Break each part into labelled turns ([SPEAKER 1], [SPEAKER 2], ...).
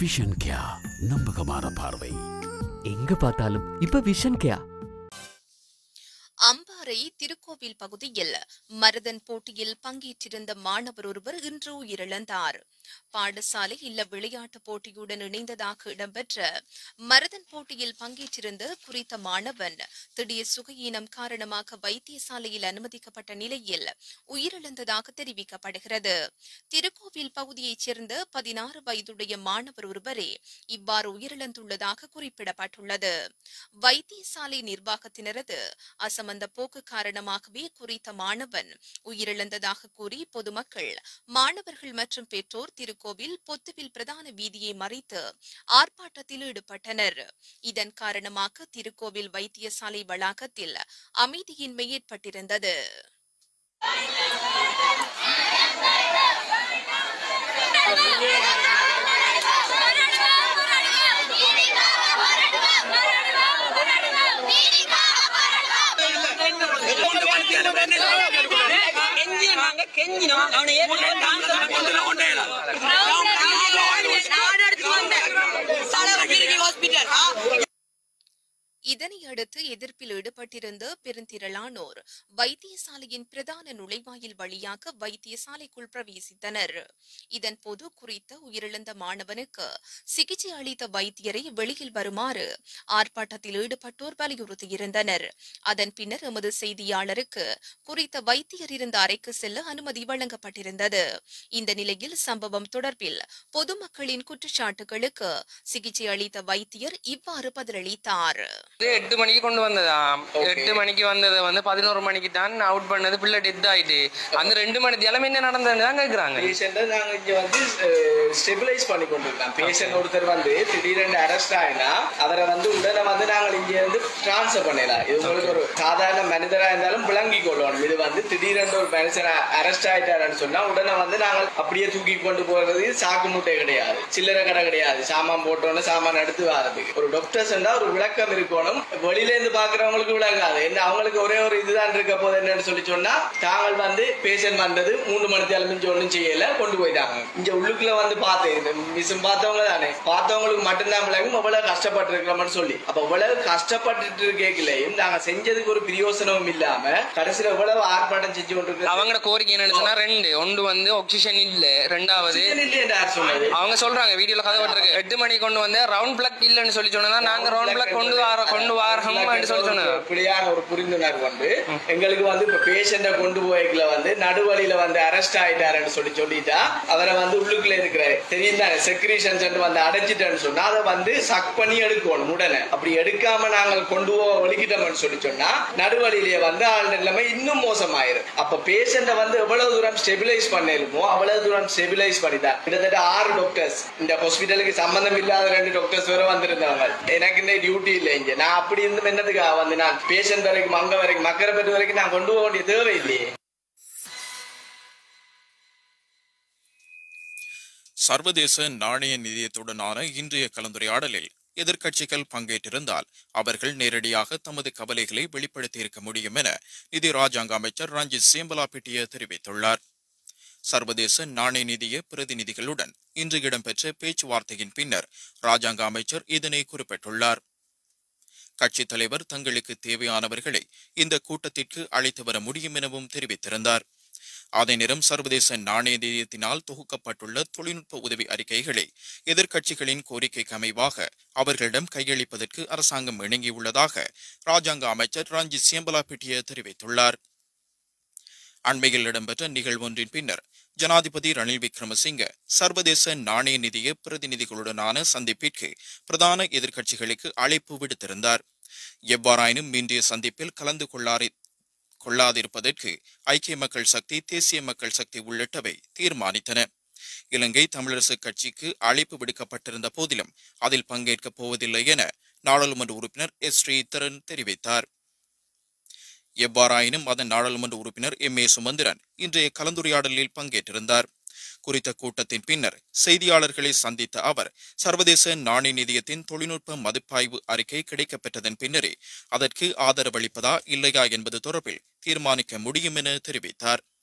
[SPEAKER 1] Vision கியா நம்பகமான பார்வை
[SPEAKER 2] எங்க பார்த்தாலும் இப்ப விஷன் கேயா
[SPEAKER 3] அம்பாறை திருக்கோவில் பகுதியில் மருதன் போட்டியில் பங்கேற்றிருந்த மாணவர் ஒருவர் இன்று உயிரிழந்தார் பாடசாலை இல்ல விளையாட்டு போட்டியுடன் இணைந்ததாக இடம்பெற்ற மருதன் போட்டியில் பங்கேற்றிருந்த குறித்த மாணவன் திடீர் சுகையீனம் காரணமாக வைத்தியசாலையில் அனுமதிக்கப்பட்ட நிலையில் உயிரிழந்ததாக தெரிவிக்கப்படுகிறது திருக்கோவில் பகுதியைச் சேர்ந்த பதினாறு வயதுடைய மாணவர் ஒருவரே இவ்வாறு உயிரிழந்துள்ளதாக குறிப்பிடப்பட்டுள்ளது வைத்தியசாலை நிர்வாகத்தினரது அசமந்த போக்கு காரணமாகவே குறித்த மாணவன் உயிரிழந்ததாக கூறி பொதுமக்கள் மாணவர்கள் மற்றும் பெற்றோர் திருக்கோவில் பொத்துவில் பிரதான வீதியை மறைத்து ஆர்ப்பாட்டத்தில் ஈடுபட்டனர் இதன் காரணமாக திருக்கோவில் வைத்தியசாலை வளாகத்தில் அமைதியின்மை ஏற்பட்டிருந்தது
[SPEAKER 4] கெஞ்சினாங்க கெஞ்சினோம் அவனை ஏற்கனவே cancel பண்ணிட்டோம். நாடு எடுத்து வந்தேன். சலவகிரி hospital.
[SPEAKER 3] இதனை அடுத்து எதிர்ப்பில் ஈடுபட்டிருந்த பெருந்திரளானோர் வைத்தியசாலையின் பிரதான நுழைவாயில் வழியாக வைத்தியசாலைக்குள் பிரவேசித்தனர் இதன்போது குறித்த உயிரிழந்த மாணவனுக்கு சிகிச்சை அளித்த வைத்தியரை வெளியில் வருமாறு ஆர்ப்பாட்டத்தில் ஈடுபட்டோர் வலியுறுத்தியிருந்தனர் அதன் பின்னர் எமது செய்தியாளருக்கு குறித்த வைத்தியர் இருந்த அறைக்கு செல்ல அனுமதி வழங்கப்பட்டிருந்தது இந்த நிலையில் சம்பவம் தொடர்பில் பொதுமக்களின் குற்றச்சாட்டுகளுக்கு சிகிச்சை அளித்த வைத்தியர் இவ்வாறு பதிலளித்தார்
[SPEAKER 5] இது எட்டு மணிக்கு கொண்டு வந்ததாம் எட்டு மணிக்கு வந்தது வந்து பதினோரு மணிக்கு தான் அவுட் பண்ணது பிள்ளை டெத் ஆயிட்டு அந்த ரெண்டு மணி தியாலம் என்ன நடந்ததுன்னு தான் கேக்குறாங்க
[SPEAKER 6] பேஷண்ட்டை நாங்கள் இங்கே வந்து ஸ்டெபிலைஸ் பண்ணி கொண்டிருக்கோம் பேஷண்ட் ஒருத்தர் வந்து திடீரென்று அரெஸ்ட் ஆயினா அவரை வந்து உடனே வந்து நாங்கள் இங்கே இருந்து ட்ரான்ஸ்ஃபர் பண்ணிடலாம் இது உங்களுக்கு ஒரு சாதாரண மனிதராக இருந்தாலும் விளங்கி கொள்ளணும் இது வந்து திடீரென்று ஒரு மனுஷன் அரெஸ்ட் ஆயிட்டாருன்னு சொன்னால் உடனே வந்து நாங்கள் அப்படியே தூக்கி கொண்டு போகிறது சாக்கு மூட்டை கிடையாது சில்லறை கடை கிடையாது சாமான் போட்டோன்னு சாமான் எடுத்து வரதுக்கு ஒரு டாக்டர்ஸ் ஒரு விளக்கம் இருக்கணும் வெளியில இருந்து பாக்குறவங்களுக்கு விளங்காது என்ன அவங்களுக்கு ஒரே ஒரு இதுதான் இருக்க போது என்னன்னு சொல்லி சொன்னா தாங்கள் வந்து பேஷண்ட் வந்தது மூணு மணி தேலமிஞ்சு ஒன்றும் செய்யல கொண்டு போயிட்டாங்க இங்க உள்ளுக்குள்ள வந்து பார்த்தேன் இந்த மிஷின் பார்த்தவங்க தானே பார்த்தவங்களுக்கு மட்டும்தான் விளங்கும் எவ்வளவு கஷ்டப்பட்டு இருக்கிறோம்னு சொல்லி அப்ப இவ்வளவு கஷ்டப்பட்டுட்டு இருக்கலையும் நாங்க செஞ்சதுக்கு ஒரு பிரயோசனமும் இல்லாம கடைசியில எவ்வளவு ஆர்ப்பாட்டம் செஞ்சு கொண்டு
[SPEAKER 5] அவங்களோட கோரிக்கை என்னன்னு சொன்னா ரெண்டு ஒன்று வந்து ஆக்சிஜன் இல்ல ரெண்டாவது
[SPEAKER 6] இல்லையே யார் சொன்னது
[SPEAKER 5] அவங்க சொல்றாங்க வீடியோல கதை போட்டிருக்கு எட்டு மணிக்கு கொண்டு வந்து ரவுண்ட் பிளக் இல்லன்னு சொல்லி சொன்னா நாங்க ரவுண்ட் பிளக் கொண்டு வர கொண்டு வாரம்னு சொல்லி சொன்னாங்க
[SPEAKER 6] இப்படியான ஒரு புரிந்துணர்வு வந்து எங்களுக்கு வந்து இப்ப பேஷண்ட கொண்டு போய்க்குள்ள வந்து நடுவழியில வந்து அரெஸ்ட் ஆயிட்டாருன்னு சொல்லி சொல்லிட்டா அவரை வந்து உள்ளுக்குள்ள இருக்கிற தெரியும் தானே செக்ரீஷன் சென்டர் வந்து அடைச்சிட்டேன்னு சொன்னா அதை வந்து சக் பண்ணி எடுக்கணும் உடனே அப்படி எடுக்காம நாங்கள் கொண்டு போக ஒழிக்கிட்டோம்னு சொல்லி சொன்னா நடுவழியிலேயே வந்து ஆள் நிலைமை இன்னும் மோசமாயிரும் அப்ப பேஷண்ட வந்து எவ்வளவு தூரம் ஸ்டெபிலைஸ் பண்ணிருமோ அவ்வளவு தூரம் ஸ்டெபிலைஸ் பண்ணிதான் கிட்டத்தட்ட ஆறு டாக்டர்ஸ் இந்த ஹாஸ்பிட்டலுக்கு சம்பந்தம் இல்லாத ரெண்டு டாக்டர்ஸ் வேற வந்திருந்தவங்க எனக்கு இந்த டியூட்டி இல்லை இங்க நான் அப்படி இருந்தும் என்னதுக்காக வந்து நான் பேஷண்ட் வரைக்கும் அங்க வரைக்கும் மக்கரை பெற்ற வரைக்கும் நான் கொண்டு போக வேண்டிய தேவை இல்லையே
[SPEAKER 7] சர்வதேச நாணய நிதியத்துடனான இன்றைய கலந்துரையாடலில் எதிர்க்கட்சிகள் பங்கேற்றிருந்தால் அவர்கள் நேரடியாக தமது கவலைகளை வெளிப்படுத்தியிருக்க முடியும் என நிதி ராஜாங்க அமைச்சர் ரஞ்சித் சேம்பலாபிட்டிய தெரிவித்துள்ளார் சர்வதேச நாணய நிதிய பிரதிநிதிகளுடன் இன்று இடம்பெற்ற பேச்சுவார்த்தையின் பின்னர் ராஜாங்க அமைச்சர் இதனை குறிப்பிட்டுள்ளார் கட்சித் தலைவர் தங்களுக்கு தேவையானவர்களை இந்த கூட்டத்திற்கு அழைத்து வர முடியும் எனவும் தெரிவித்திருந்தார் அதே நேரம் சர்வதேச நாணய நிதியத்தினால் தொகுக்கப்பட்டுள்ள தொழில்நுட்ப உதவி அறிக்கைகளை எதிர்க்கட்சிகளின் கோரிக்கைக்கு அமைவாக அவர்களிடம் கையளிப்பதற்கு அரசாங்கம் இணங்கியுள்ளதாக ராஜாங்க அமைச்சர் ரஞ்சித் சேம்பலாபிட்டிய தெரிவித்துள்ளார் அண்மையில் இடம்பெற்ற நிகழ்வொன்றின் பின்னர் ஜனாதிபதி ரணில் விக்ரமசிங்க சர்வதேச நாணய நிதிய பிரதிநிதிகளுடனான சந்திப்பிற்கு பிரதான எதிர்க்கட்சிகளுக்கு அழைப்பு விடுத்திருந்தார் எவ்வாறாயினும் இன்றைய சந்திப்பில் கலந்து கொள்ளாரி கொள்ளாதிருப்பதற்கு ஐக்கிய மக்கள் சக்தி தேசிய மக்கள் சக்தி உள்ளிட்டவை தீர்மானித்தன இலங்கை தமிழரசு கட்சிக்கு அழைப்பு விடுக்கப்பட்டிருந்த போதிலும் அதில் பங்கேற்கப் போவதில்லை என நாடாளுமன்ற உறுப்பினர் எஸ் ஸ்ரீதரன் தெரிவித்தார் எவ்வாறாயினும் அதன் நாடாளுமன்ற உறுப்பினர் எம் ஏ சுமந்திரன் இன்றைய கலந்துரையாடலில் பங்கேற்றிருந்தார் குறித்த கூட்டத்தின் பின்னர் செய்தியாளர்களை சந்தித்த அவர் சர்வதேச நாணய நிதியத்தின் தொழில்நுட்ப மதிப்பாய்வு அறிக்கை கிடைக்கப்பெற்றதன் பின்னரே அதற்கு ஆதரவளிப்பதா இல்லையா என்பது தொடர்பில் தீர்மானிக்க முடியும் என தெரிவித்தார்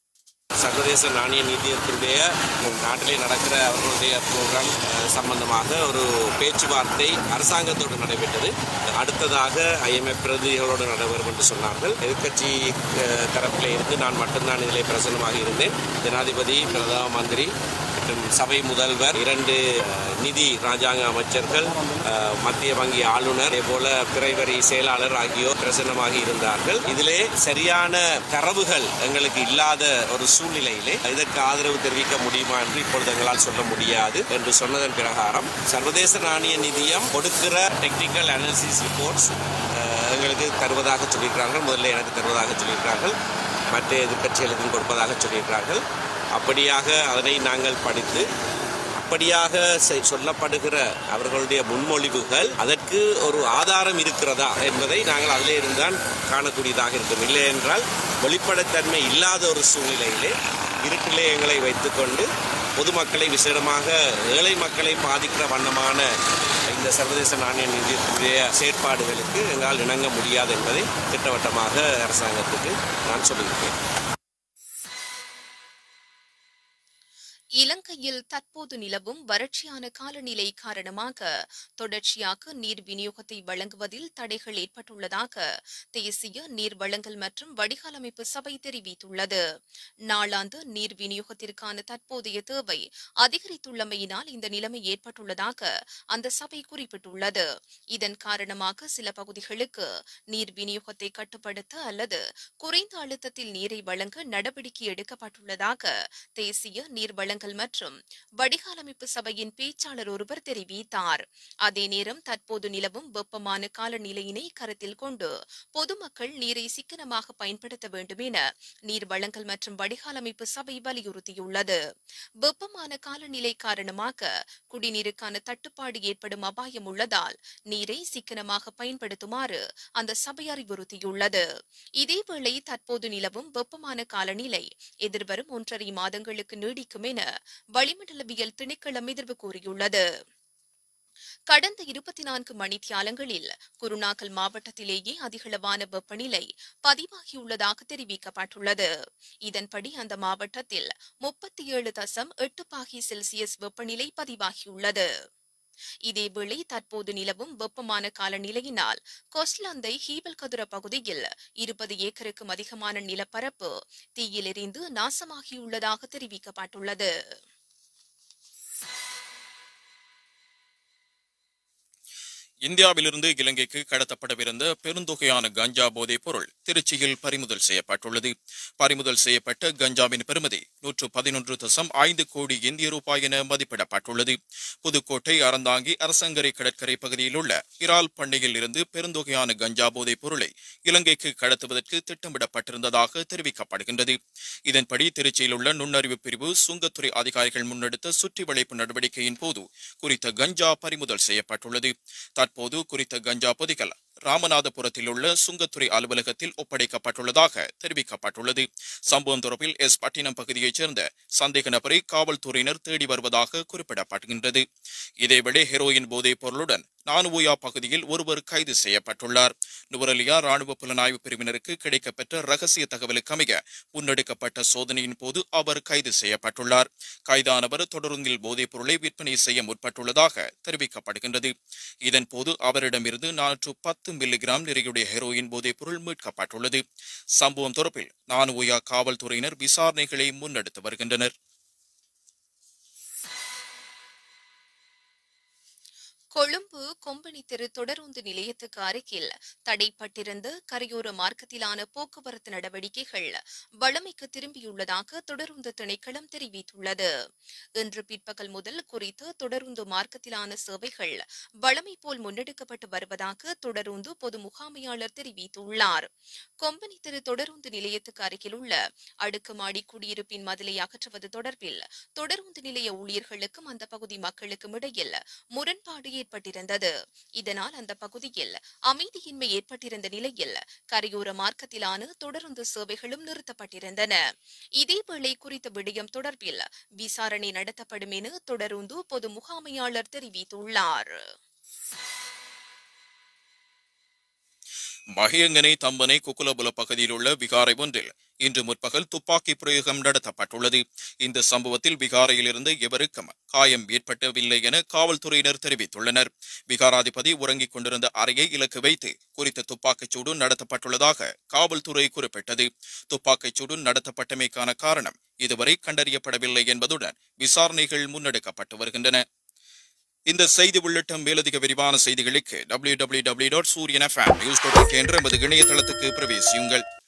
[SPEAKER 8] சர்வதேச நாணய நிதியத்தினுடைய நாட்டிலே நடக்கிற அவர்களுடைய ப்ரோக்ராம் சம்பந்தமாக ஒரு பேச்சுவார்த்தை அரசாங்கத்தோடு நடைபெற்றது அடுத்ததாக ஐஎம்எஃப் பிரதிநிதிகளோடு நடைபெறும் என்று சொன்னார்கள் எதிர்க்கட்சி அஹ், தரப்பிலே இருந்து நான் மட்டும்தான் இதிலே பிரசன்னமாக இருந்தேன் ஜனாதிபதி பிரதம மந்திரி மற்றும் சபை முதல்வர் இரண்டு அஹ், நிதி ராஜாங்க அமைச்சர்கள் அஹ், மத்திய வங்கி ஆளுநர் அதே போல பிறைவரி செயலாளர் ஆகியோர் பிரசன்னமாக இருந்தார்கள் இதிலே சரியான தரவுகள் எங்களுக்கு இல்லாத ஒரு சூழ்நிலையிலே இதற்கு ஆதரவு தெரிவிக்க முடியுமா என்று இப்பொழுது எங்களால் சொல்ல முடியாது என்று சொன்னதன் பிரகாரம் சர்வதேச நாணய நிதியம் கொடுக்கிற டெக்னிக்கல் அனாலிசிஸ் ரிப்போர்ட்ஸ் எங்களுக்கு தருவதாக சொல்லியிருக்கிறார்கள் முதல்ல எனக்கு தருவதாக சொல்லியிருக்கிறார்கள் மற்ற எதிர்க்கட்சிகளுக்கும் கொடுப்பதாக சொல்லியிருக்கிறார்கள் அப்படியாக அதனை நாங்கள் படித்து அப்படியாக செ- சொல்லப்படுகிற அவர்களுடைய முன்மொழிவுகள் அதற்கு ஒரு ஆதாரம் இருக்கிறதா என்பதை நாங்கள் அதிலே இருந்தால் காணக்கூடியதாக இருக்கும் இல்லை என்றால் வெளிப்படைத்தன்மை இல்லாத ஒரு சூழ்நிலையிலே இருட்டிலே எங்களை வைத்துக்கொண்டு பொதுமக்களை விசேடமாக ஏழை மக்களை பாதிக்கிற வண்ணமான இந்த சர்வதேச நாணய நிதியத்துடைய செயற்பாடுகளுக்கு எங்களால் இணங்க முடியாது என்பதை திட்டவட்டமாக அரசாங்கத்துக்கு நான் சொல்லியிருக்கேன்
[SPEAKER 3] இலங்கையில் தற்போது நிலவும் வறட்சியான காலநிலை காரணமாக தொடர்ச்சியாக நீர் விநியோகத்தை வழங்குவதில் தடைகள் ஏற்பட்டுள்ளதாக தேசிய நீர் வழங்கல் மற்றும் வடிகால் அமைப்பு சபை தெரிவித்துள்ளது நாளாந்து நீர் விநியோகத்திற்கான தற்போதைய தேவை அதிகரித்துள்ளமையினால் இந்த நிலைமை ஏற்பட்டுள்ளதாக அந்த சபை குறிப்பிட்டுள்ளது இதன் காரணமாக சில பகுதிகளுக்கு நீர் விநியோகத்தை கட்டுப்படுத்த அல்லது குறைந்த அழுத்தத்தில் நீரை வழங்க நடவடிக்கை எடுக்கப்பட்டுள்ளதாக தேசிய நீர் வழங்கல் மற்றும் வடிகால் அமைப்பு சபையின் பேச்சாளர் ஒருவர் தெரிவித்தார் அதே நேரம் தற்போது நிலவும் வெப்பமான காலநிலையினை கருத்தில் கொண்டு பொதுமக்கள் நீரை சிக்கனமாக பயன்படுத்த வேண்டும் என நீர் வழங்கல் மற்றும் வடிகால் அமைப்பு சபை வலியுறுத்தியுள்ளது வெப்பமான காலநிலை காரணமாக குடிநீருக்கான தட்டுப்பாடு ஏற்படும் அபாயம் உள்ளதால் நீரை சிக்கனமாக பயன்படுத்துமாறு அந்த சபை அறிவுறுத்தியுள்ளது இதேவேளை தற்போது நிலவும் வெப்பமான காலநிலை எதிர்வரும் ஒன்றரை மாதங்களுக்கு நீடிக்கும் என வளிமண்டலவியல் திணைக்களம் எதிர்வு கூறியுள்ளது கடந்த இருபத்தி நான்கு மணித்தியாலங்களில் குருநாகல் மாவட்டத்திலேயே அதிகளவான வெப்பநிலை பதிவாகியுள்ளதாக தெரிவிக்கப்பட்டுள்ளது இதன்படி அந்த மாவட்டத்தில் முப்பத்தி ஏழு தசம் எட்டு பாகி செல்சியஸ் வெப்பநிலை பதிவாகியுள்ளது இதேவேளை தற்போது நிலவும் வெப்பமான காலநிலையினால் கொஸ்லந்தை ஹீபல்கதுர பகுதியில் இருபது ஏக்கருக்கும் அதிகமான நிலப்பரப்பு தீயில் எரிந்து நாசமாகியுள்ளதாக தெரிவிக்கப்பட்டுள்ளது
[SPEAKER 7] இந்தியாவிலிருந்து இலங்கைக்கு கடத்தப்படவிருந்த பெருந்தொகையான கஞ்சா போதைப் பொருள் திருச்சியில் பறிமுதல் செய்யப்பட்டுள்ளது பறிமுதல் செய்யப்பட்ட கஞ்சாவின் பெறுமதி நூற்று பதினொன்று தசம் ஐந்து கோடி இந்திய ரூபாய் என மதிப்பிடப்பட்டுள்ளது புதுக்கோட்டை அறந்தாங்கி அரசங்கரை கடற்கரை பகுதியில் உள்ள இறால் பண்ணையில் இருந்து பெருந்தொகையான கஞ்சா போதைப் பொருளை இலங்கைக்கு கடத்துவதற்கு திட்டமிடப்பட்டிருந்ததாக தெரிவிக்கப்படுகின்றது இதன்படி திருச்சியில் உள்ள நுண்ணறிவு பிரிவு சுங்கத்துறை அதிகாரிகள் முன்னெடுத்த சுற்றி வளைப்பு நடவடிக்கையின் போது குறித்த கஞ்சா பறிமுதல் செய்யப்பட்டுள்ளது தற்போது குறித்த கஞ்சா பொதிகள் ராமநாதபுரத்தில் உள்ள சுங்கத்துறை அலுவலகத்தில் ஒப்படைக்கப்பட்டுள்ளதாக தெரிவிக்கப்பட்டுள்ளது சம்பவம் தொடர்பில் எஸ் பட்டினம் பகுதியைச் சேர்ந்த சந்தேக நபரை காவல்துறையினர் தேடி வருவதாக குறிப்பிடப்படுகின்றது இதேவேளை ஹெரோயின் போதைப் பொருளுடன் நானுவோயா பகுதியில் ஒருவர் கைது செய்யப்பட்டுள்ளார் நுவரலியா ராணுவ புலனாய்வு பிரிவினருக்கு கிடைக்கப்பெற்ற ரகசிய தகவலுக்கு அமைய முன்னெடுக்கப்பட்ட சோதனையின் போது அவர் கைது செய்யப்பட்டுள்ளார் கைதானவர் தொடருந்தில் போதைப் பொருளை விற்பனை செய்ய முற்பட்டுள்ளதாக தெரிவிக்கப்படுகின்றது இதன்போது அவரிடமிருந்து நானூற்று பத்து மில்லிகிராம் நிறையுடைய ஹெரோயின் போதைப் பொருள் மீட்கப்பட்டுள்ளது சம்பவம் தொடர்பில் நானுவோயா காவல்துறையினர் விசாரணைகளை முன்னெடுத்து வருகின்றனர்
[SPEAKER 3] கொழும்பு கொம்பனி தெரு தொடருந்து நிலையத்துக்கு அருகில் தடைப்பட்டிருந்த கரையோர மார்க்கத்திலான போக்குவரத்து நடவடிக்கைகள் வழமைக்கு திரும்பியுள்ளதாக தொடருந்து திணைக்களம் தெரிவித்துள்ளது இன்று பிற்பகல் முதல் குறித்து தொடருந்து மார்க்கத்திலான சேவைகள் வழமை போல் முன்னெடுக்கப்பட்டு வருவதாக தொடருந்து பொது முகாமையாளர் தெரிவித்துள்ளார் கொம்பனி தெரு தொடருந்து நிலையத்துக்கு அருகில் உள்ள அடுக்குமாடி குடியிருப்பின் மதிலை அகற்றுவது தொடர்பில் தொடருந்து நிலைய ஊழியர்களுக்கும் அந்த பகுதி மக்களுக்கும் இடையில் முரண்பாடு ஏற்பட்டிருந்தது இதனால் அந்த பகுதியில் அமைதியின்மை ஏற்பட்டிருந்த நிலையில் கரையோர மார்க்கத்திலான தொடருந்து சேவைகளும் நிறுத்தப்பட்டிருந்தன இதேவேளை குறித்த விடயம் தொடர்பில் விசாரணை நடத்தப்படும் என தொடருந்து பொது முகாமையாளர் தெரிவித்துள்ளார்
[SPEAKER 7] மகியங்கனை தம்பனை குக்குலபுல பகுதியில் உள்ள விகாரை ஒன்றில் இன்று முற்பகல் துப்பாக்கி பிரயோகம் நடத்தப்பட்டுள்ளது இந்த சம்பவத்தில் பீகாரில் இருந்து எவருக்கும் காயம் ஏற்பட்டவில்லை என காவல்துறையினர் தெரிவித்துள்ளனர் பீகாராதிபதி உறங்கிக் கொண்டிருந்த அறையை இலக்கு வைத்து குறித்த துப்பாக்கிச் சூடு நடத்தப்பட்டுள்ளதாக காவல்துறை குறிப்பிட்டது துப்பாக்கிச் சூடு நடத்தப்பட்டமைக்கான காரணம் இதுவரை கண்டறியப்படவில்லை என்பதுடன் விசாரணைகள் முன்னெடுக்கப்பட்டு வருகின்றன இந்த செய்தி உள்ளிட்ட மேலதிக விரிவான செய்திகளுக்கு W W W dot Sooriyan FM news dot என்ற எமது இணையதளத்துக்கு பிரவேசியுங்கள்